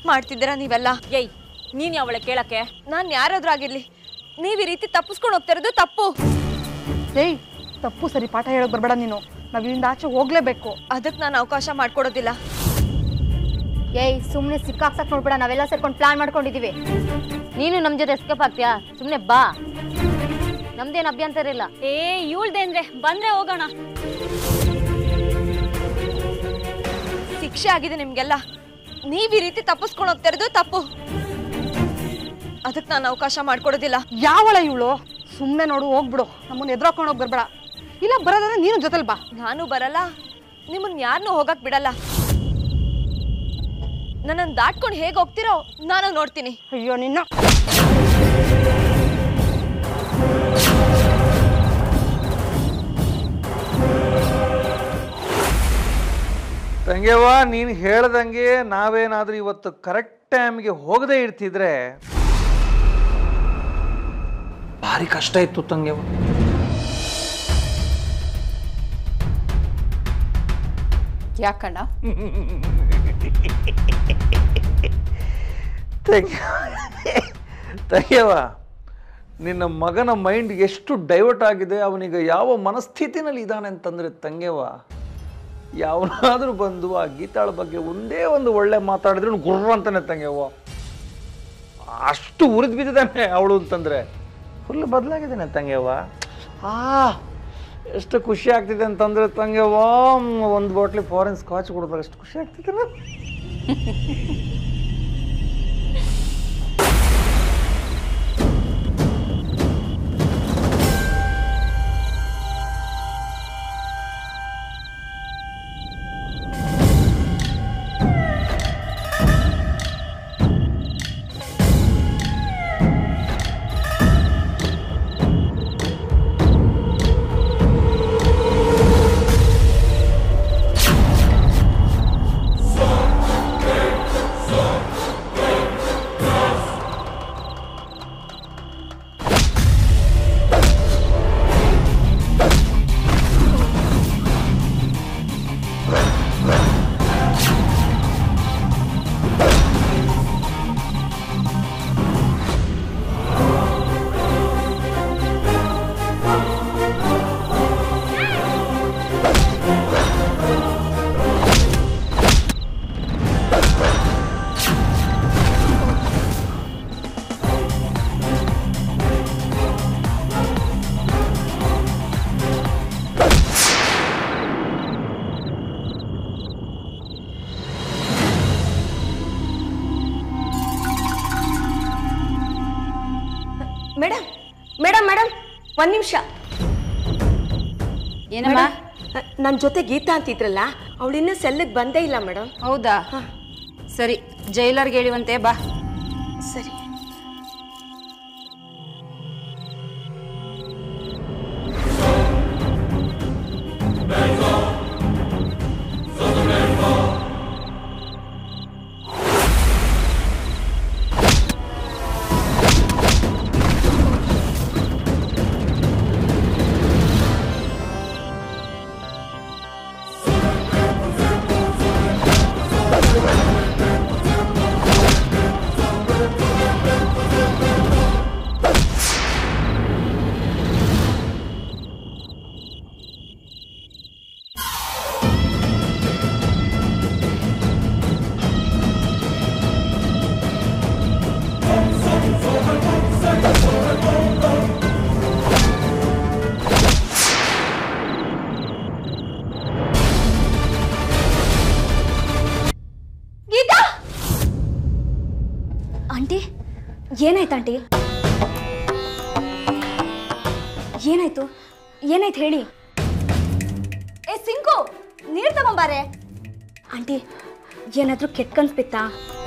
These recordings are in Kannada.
ಮಾಡ್ತಿದ್ದೀರಾ ನೀವೆಲ್ಲ ಏಯ್ ನೀನ್ ಅವಳೆ ಕೇಳಕ್ಕೆ ನಾನು ಯಾರಾದ್ರೂ ಆಗಿರ್ಲಿ ನೀವು ಈ ರೀತಿ ತಪ್ಪಿಸ್ಕೊಂಡು ಹೋಗ್ತಿರೋದು ತಪ್ಪು ಏಯ್ ತಪ್ಪು ಸರಿ ಪಾಠ ಹೇಳಕ್ ಬರ್ಬೇಡ ನೀನು ನಾವ್ ಇಲ್ಲಿಂದ ಆಚೆ ಹೋಗ್ಲೇಬೇಕು ಅದಕ್ಕೆ ನಾನು ಅವಕಾಶ ಮಾಡ್ಕೊಡೋದಿಲ್ಲ ಏಯ್ ಸುಮ್ಮನೆ ಸಿಕ್ಕಾಕ್ಸಕ್ ನೋಡ್ಬೇಡ ನಾವೆಲ್ಲ ಸೇರ್ಕೊಂಡು ಪ್ಲಾನ್ ಮಾಡ್ಕೊಂಡಿದೀವಿ ನೀನು ನಮ್ಮ ಜೊತೆ ಎಸ್ಕೇಪ್ ಆಗ್ತೀಯಾ ಸುಮ್ಮನೆ ಬಾ ನಮ್ದೇನು ಅಭ್ಯಂತರ ಇಲ್ಲ ಏ ಇವಳ್ದೇನ್ರೆ ಬಂದ್ರೆ ಹೋಗೋಣ ಶಿಕ್ಷೆ ಆಗಿದೆ ನಿಮ್ಗೆಲ್ಲ ನೀವು ಈ ರೀತಿ ತಪ್ಪಿಸ್ಕೊಂಡು ಹೋಗ್ತಿರೋದು ತಪ್ಪು ಅದಕ್ಕೆ ನಾನು ಅವಕಾಶ ಮಾಡ್ಕೊಡೋದಿಲ್ಲ ಯಾವಳ ಇವಳು ಸುಮ್ಮನೆ ನೋಡು ಹೋಗ್ಬಿಡು ನಮ್ಮನ್ನ ಎದುರಾಕೊಂಡು ಹೋಗಿ ಬರ್ಬೇಡ ಇಲ್ಲ ಬರೋದಾದ್ರೆ ನೀನು ಜೊತೆಲಿ ಬಾ ನಾನು ಬರಲ್ಲ ನಿಮ್ಮನ್ನ ಯಾರನ್ನೂ ಹೋಗಕ್ ಬಿಡಲ್ಲ ನನ್ನನ್ನು ದಾಟ್ಕೊಂಡು ಹೇಗೆ ಹೋಗ್ತಿರೋ ನಾನು ನೋಡ್ತೀನಿ ಅಯ್ಯೋ ನಿನ್ನ ತಂಗೆವ್ವ ನೀನು ಹೇಳ್ದಂಗೆ ನಾವೇನಾದ್ರೂ ಇವತ್ತು ಕರೆಕ್ಟ್ ಟೈಮ್ಗೆ ಹೋಗದೆ ಇರ್ತಿದ್ರೆ ಭಾರಿ ಕಷ್ಟ ಇತ್ತು ತಂಗೆವ್ವ ಯಾಕಣ್ಣ ತಂಗೆವ್ವ ನಿನ್ನ ಮಗನ ಮೈಂಡ್ ಎಷ್ಟು ಡೈವರ್ಟ್ ಆಗಿದೆ ಅವನಿಗೆ ಯಾವ ಮನಸ್ಥಿತಿನಲ್ಲಿ ಇದ್ದಾನೆ ಅಂತಂದ್ರೆ ತಂಗೆವ್ವ ಯಾವನಾದ್ರೂ ಬಂದು ಆ ಗೀತಾಳ ಬಗ್ಗೆ ಒಂದೇ ಒಂದು ಒಳ್ಳೆ ಮಾತಾಡಿದ್ರು ಗುರ್ರ ಅಂತಾನೆ ತಂಗೆವ್ವ ಅಷ್ಟು ಉರಿದು ಬಿದ್ದಿದ್ದಾನೆ ಅವಳು ಅಂತಂದ್ರೆ ಫುಲ್ ಬದಲಾಗಿದ್ದಾನೆ ತಂಗೆವ್ವ ಆ ಎಷ್ಟು ಖುಷಿ ಆಗ್ತಿದೆ ಅಂತಂದ್ರೆ ತಂಗೆವ್ವ ಒಂದು ಬಾಟ್ಲಿ ಫಾರಿನ್ ಸ್ಕಾಚ್ ಕೊಡಿದಾಗ ಎಷ್ಟು ಖುಷಿ ಆಗ್ತಿದೆ ಮೇಡಮ್ ಮೇಡಮ್ ಮೇಡಮ್ ಒಂದು ನಿಮಿಷ ಏನಮ್ಮ ನನ್ನ ಜೊತೆ ಗೀತಾ ಅಂತಿದ್ರಲ್ಲ ಅವಳಿನ್ನ ಸೆಲ್ಲಿಗೆ ಬಂದೇ ಇಲ್ಲ ಮೇಡಮ್ ಹೌದಾ ಸರಿ ಜೈಲರ್ಗೆ ಹೇಳಿವಂತೆ ಬಾ ಸರಿ ಗೀತಾ ಆಂಟಿ ಏನಾಯ್ತು ಆಂಟಿ ಏನಾಯ್ತು ಏನಾಯ್ತು ಹೇಳಿ ಏ ಸಿಂಕು ನೀರು ತಗೊಂಬಾರೆ ಆಂಟಿ ಏನಾದರೂ ಕೆಟ್ಟ ಕನ್ಸ್ ಬಿತ್ತಾ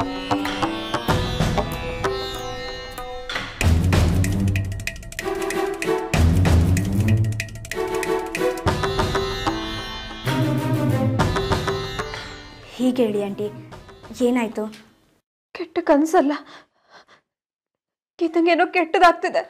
ಹೀಗೆ ಹೇಳಿ ಆಂಟಿ ಏನಾಯ್ತು ಕೆಟ್ಟ ಕನ್ಸಲ್ಲ ಗೀತಂಗೇನೋ ಕೆಟ್ಟದಾಗ್ತಿದೆ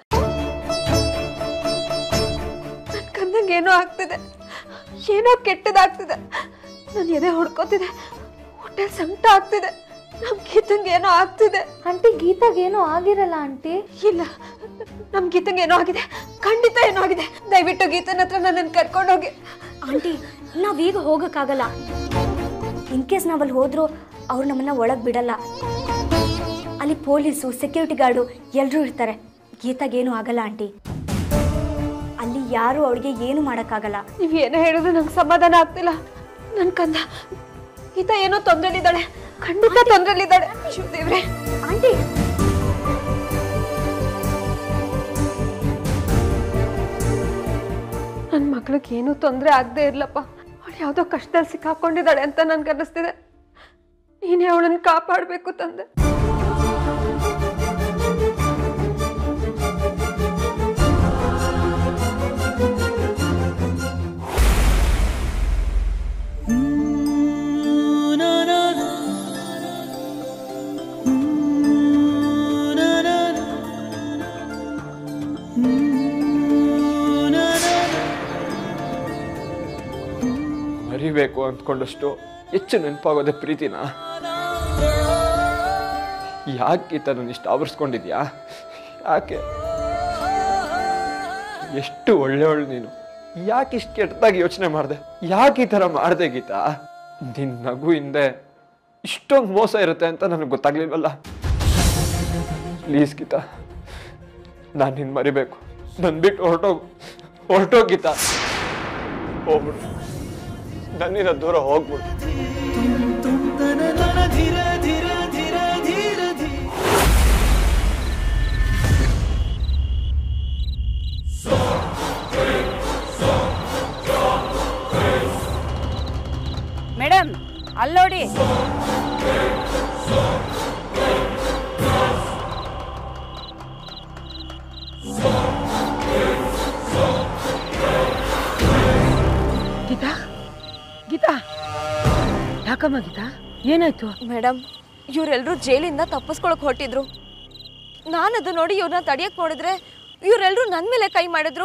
ನನ್ ಕಣ್ಣಂಗೆ ಏನೋ ಆಗ್ತಿದೆ ಏನೋ ಕೆಟ್ಟದಾಗ್ತಿದೆ ನಾನು ಎದೆ ಹೊಡ್ಕೋತಿದೆ ಹೊಟ್ಟೆ ಸಂಕಟ ಆಗ್ತಿದೆ ನಮ್ ಗೀತಂಗೆ ಏನೋ ಆಗ್ತಿದೆ ಆಂಟಿ ಗೀತಾಗೆ ಏನೋ ಆಗಿರಲ್ಲ ಆಂಟಿ ಇಲ್ಲ ನಮ್ ಗೀತಂಗೆ ಏನೋ ಆಗಿದೆ ಖಂಡಿತ ಏನೋ ಆಗಿದೆ ದಯವಿಟ್ಟು ಗೀತನ ಹತ್ರ ನನ್ನನ್ನು ಕರ್ಕೊಂಡೋಗಿ ಆಂಟಿ ನಾವೀಗ ಹೋಗೋಕ್ಕಾಗಲ್ಲ ಇನ್ ಕೇಸ್ ನಾವಲ್ಲಿ ಹೋದ್ರು ಅವ್ರು ನಮ್ಮನ್ನ ಒಳಗೆ ಬಿಡಲ್ಲ ಅಲ್ಲಿ ಪೊಲೀಸು ಸೆಕ್ಯೂರಿಟಿ ಗಾರ್ಡು ಎಲ್ಲರೂ ಇರ್ತಾರೆ ಗೀತಾಗೇನು ಆಗಲ್ಲ ಆಂಟಿ ಅಲ್ಲಿ ಯಾರು ಅವಳಿಗೆ ಏನು ಮಾಡೋಕ್ಕಾಗಲ್ಲ ನೀವ್ ಏನೋ ಹೇಳಿದ್ರು ನಂಗೆ ಸಮಾಧಾನ ಆಗ್ತಿಲ್ಲ ನನ್ ಕಂದ ಗೀತ ಏನೋ ತೊಂದ್ರೆಲಿದ್ದಾಳೆ ಖಂಡಿತ ತೊಂದ್ರೆಲಿದ್ದಾಳೆ ಶಿವದೇವ್ರೆ ಆಂಟಿ ನನ್ನ ಮಗಳಿಗೆ ಏನೂ ತೊಂದರೆ ಆಗದೆ ಇರ್ಲಪ್ಪ ಅವಳು ಯಾವುದೋ ಕಷ್ಟದಲ್ಲಿ ಸಿಕ್ಕಾಕೊಂಡಿದ್ದಾಳೆ ಅಂತ ನನ್ಗೆ ಅನ್ನಿಸ್ತಿದೆ ನೀನೇ ಅವಳನ್ನು ಕಾಪಾಡಬೇಕು ತಂದೆ ಮರಿಬೇಕು ಅಂದ್ಕೊಂಡಷ್ಟು ಹೆಚ್ಚು ನೆನಪಾಗೋದೆ ಪ್ರೀತಿನ ಯಾಕೆ ಈ ಥರ ನಾನು ಇಷ್ಟು ಆವರಿಸ್ಕೊಂಡಿದ್ಯಾ ಯಾಕೆ ಎಷ್ಟು ಒಳ್ಳೆಯವಳು ನೀನು ಯಾಕೆ ಇಷ್ಟು ಕೆಟ್ಟದಾಗಿ ಯೋಚನೆ ಮಾಡಿದೆ ಯಾಕೆ ಈ ಥರ ಮಾಡಿದೆ ಗೀತಾ ನಿನ್ನ ನಗು ಹಿಂದೆ ಇಷ್ಟೊಂದು ಮೋಸ ಇರುತ್ತೆ ಅಂತ ನನಗೆ ಗೊತ್ತಾಗ್ಲಿಲ್ವಲ್ಲ ಪ್ಲೀಸ್ ಗೀತಾ ನಾನು ನಿನ್ನ ಮರಿಬೇಕು ನನ್ನ ಬಿಟ್ಟು ಹೊರಟೋಗು ಹೊರಟೋಗ್ ಗೀತಾ ಹೋಗ್ಬಿಡು ನನ್ನಿಂದ ದೂರ ಹೋಗ್ಬಿಡು ಮೇಡಮ್ ಅಲ್ಲೋಡಿ ಗೀತಾ ಗೀತಾ ಯಾಕಮ್ಮ ಗೀತಾ ಏನಾಯ್ತು ಮೇಡಮ್ ಇವರೆಲ್ಲರೂ ಜೈಲಿಂದ ತಪ್ಪಿಸ್ಕೊಳಕ್ ಹೊರಟಿದ್ರು ನಾನದು ನೋಡಿ ಇವ್ರನ್ನ ತಡಿಯಕ್ ನೋಡಿದ್ರೆ ಇವರೆಲ್ಲರೂ ನನ್ನ ಮೇಲೆ ಕೈ ಮಾಡಿದ್ರು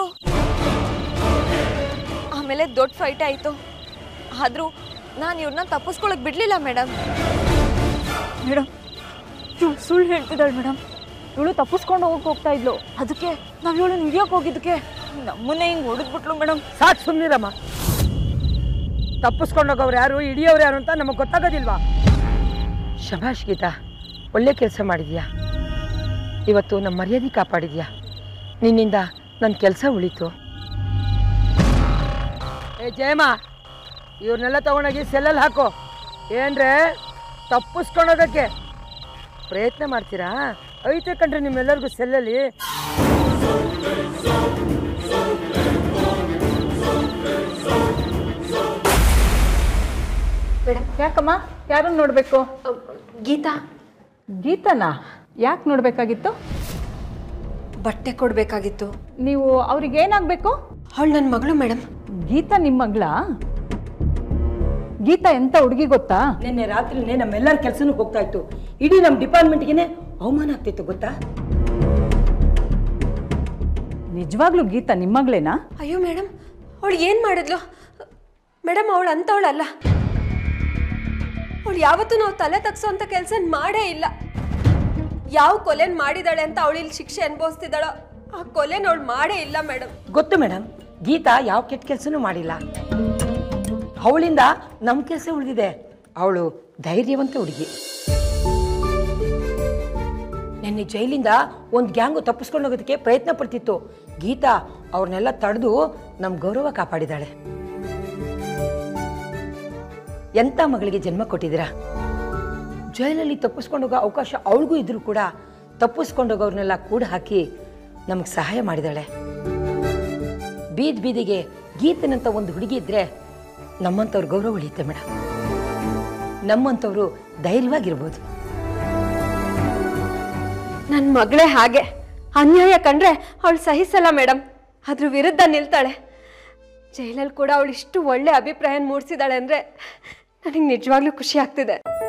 ಆಮೇಲೆ ದೊಡ್ಡ ಫೈಟ್ ಆಯಿತು ಆದರೂ ನಾನು ಇವ್ರನ್ನ ತಪ್ಪಿಸ್ಕೊಳಕ್ ಬಿಡ್ಲಿಲ್ಲ ಮೇಡಮ್ ಮೇಡಮ್ ಇವಳು ಸುಳ್ಳು ಹೇಳ್ತಿದ್ದಾಳೆ ಮೇಡಮ್ ಇವಳು ತಪ್ಪಿಸ್ಕೊಂಡು ಹೋಗಕ್ಕೆ ಹೋಗ್ತಾ ಇದ್ಲು ಅದಕ್ಕೆ ನಾವು ಇವಳು ಹಿಡಿಯೋಕೆ ಹೋಗಿದ್ದಕ್ಕೆ ನಮ್ಮನ್ನೇ ಹಿಂಗೆ ಹೊಡೆದ್ಬಿಟ್ಲು ಮೇಡಮ್ ಸಾಕು ಸುಮ್ಮನಿರಮ್ಮ ತಪ್ಪಿಸ್ಕೊಂಡೋಗವ್ರು ಯಾರು ಹಿಡಿಯೋರು ಯಾರು ಅಂತ ನಮಗೆ ಗೊತ್ತಾಗೋದಿಲ್ವಾ ಶಭಾಷ್ ಗೀತಾ ಒಳ್ಳೆ ಕೆಲಸ ಮಾಡಿದ್ಯಾ ಇವತ್ತು ನಮ್ಮ ಮರ್ಯಾದೆ ಕಾಪಾಡಿದ್ಯಾ ನಿನ್ನಿಂದ ನನ್ನ ಕೆಲಸ ಉಳೀತು ಏ ಜಯಮ್ಮ ಇವ್ರನ್ನೆಲ್ಲ ತಗೊಂಡೋಗಿ ಸೆಲ್ಲಲ್ಲಿ ಹಾಕು ಏನ್ರೆ ತಪ್ಪಿಸ್ಕೊಂಡೋಗಕ್ಕೆ ಪ್ರಯತ್ನ ಮಾಡ್ತೀರಾ ಐತೆ ಕಣ್ರಿ ನಿಮ್ಮೆಲ್ಲರಿಗೂ ಸೆಲ್ಲಲ್ಲಿ ಯಾಕಮ್ಮ ಯಾರನ್ನ ನೋಡಬೇಕು ಗೀತಾ ಗೀತನಾ ಯಾಕೆ ನೋಡಬೇಕಾಗಿತ್ತು ಬಟ್ಟೆ ಕೊಡಬೇಕಾಗಿತ್ತು ನೀವು ಅವ್ರಿಗೆ ಏನಾಗಬೇಕು ಅವಳು ನನ್ನ ಮಗಳು ಮೇಡಮ್ ಗೀತಾ ನಿಮ್ಮ ಮಗಳ ಗೀತಾ ಎಂತ ಹುಡುಗಿ ಗೊತ್ತಾ ನಿನ್ನೆ ರಾತ್ರಿನೇ ನಮ್ಮೆಲ್ಲರ ಕೆಲಸನೂ ಹೋಗ್ತಾ ಇತ್ತು ಇಡೀ ನಮ್ಮ ಡಿಪಾರ್ಟ್ಮೆಂಟ್ಗೆ ಅವಮಾನ ಆಗ್ತಿತ್ತು ಗೊತ್ತಾ ನಿಜವಾಗ್ಲೂ ಗೀತಾ ನಿಮ್ಮ ಮಗಳೇನಾ ಅಯ್ಯೋ ಮೇಡಮ್ ಅವಳು ಏನು ಮಾಡಿದ್ಲು ಮೇಡಮ್ ಅವಳು ಅಂಥವಳಲ್ಲ ಅವಳು ಯಾವತ್ತೂ ನಾವು ತಲೆ ತಗ್ಸೋಂಥ ಕೆಲಸ ಮಾಡೇ ಇಲ್ಲ ಯಾವ ಕೊಲೆನ್ ಮಾಡಿದಾಳೆ ಅಂತ ಅವಳು ಇಲ್ಲಿ ಶಿಕ್ಷೆ ಅನುಭವಿಸ್ತಿದ್ದಾಳೋ ಆ ಕೊಲೆನ ಅವಳು ಮಾಡೇ ಇಲ್ಲ ಮೇಡಮ್ ಗೊತ್ತು ಮೇಡಮ್ ಗೀತಾ ಯಾವ ಕೆಟ್ಟ ಕೆಲಸನೂ ಮಾಡಿಲ್ಲ ಅವಳಿಂದ ನಮ್ಮ ಕೆಲಸ ಉಳಿದಿದೆ ಅವಳು ಧೈರ್ಯವಂತ ಹುಡುಗಿ ನಿನ್ನೆ ಜೈಲಿಂದ ಒಂದು ಗ್ಯಾಂಗು ತಪ್ಪಿಸ್ಕೊಂಡು ಹೋಗೋದಕ್ಕೆ ಪ್ರಯತ್ನ ಪಡ್ತಿತ್ತು ಗೀತಾ ಅವ್ರನ್ನೆಲ್ಲ ತಡೆದು ನಮ್ಮ ಗೌರವ ಕಾಪಾಡಿದಾಳೆ ಎಂಥ ಮಗಳಿಗೆ ಜನ್ಮ ಕೊಟ್ಟಿದ್ದೀರಾ ಜೈಲಲ್ಲಿ ತಪ್ಪಿಸ್ಕೊಂಡೋಗೋ ಅವಕಾಶ ಅವಳಿಗೂ ಇದ್ರೂ ಕೂಡ ತಪ್ಪಿಸ್ಕೊಂಡೋಗೋರ್ನೆಲ್ಲ ಕೂಡ ಹಾಕಿ ನಮಗೆ ಸಹಾಯ ಮಾಡಿದಾಳೆ ಬೀದ್ ಬೀದಿಗೆ ಗೀತನಂತ ಒಂದು ಹುಡುಗಿ ಇದ್ರೆ ನಮ್ಮಂಥವ್ರ ಗೌರವ ಉಳಿಯುತ್ತೆ ಮೇಡಮ್ ನಮ್ಮಂಥವ್ರು ಧೈರ್ಯವಾಗಿರ್ಬೋದು ನನ್ನ ಮಗಳೇ ಹಾಗೆ ಅನ್ಯಾಯ ಕಂಡ್ರೆ ಅವಳು ಸಹಿಸಲ್ಲ ಮೇಡಮ್ ಅದ್ರ ವಿರುದ್ಧ ನಿಲ್ತಾಳೆ ಜೈಲಲ್ಲಿ ಕೂಡ ಅವಳು ಇಷ್ಟು ಒಳ್ಳೆ ಅಭಿಪ್ರಾಯ ಮೂಡಿಸಿದಾಳೆ ಅಂದರೆ ನನಗೆ ನಿಜವಾಗ್ಲೂ ಖುಷಿ ಆಗ್ತಿದೆ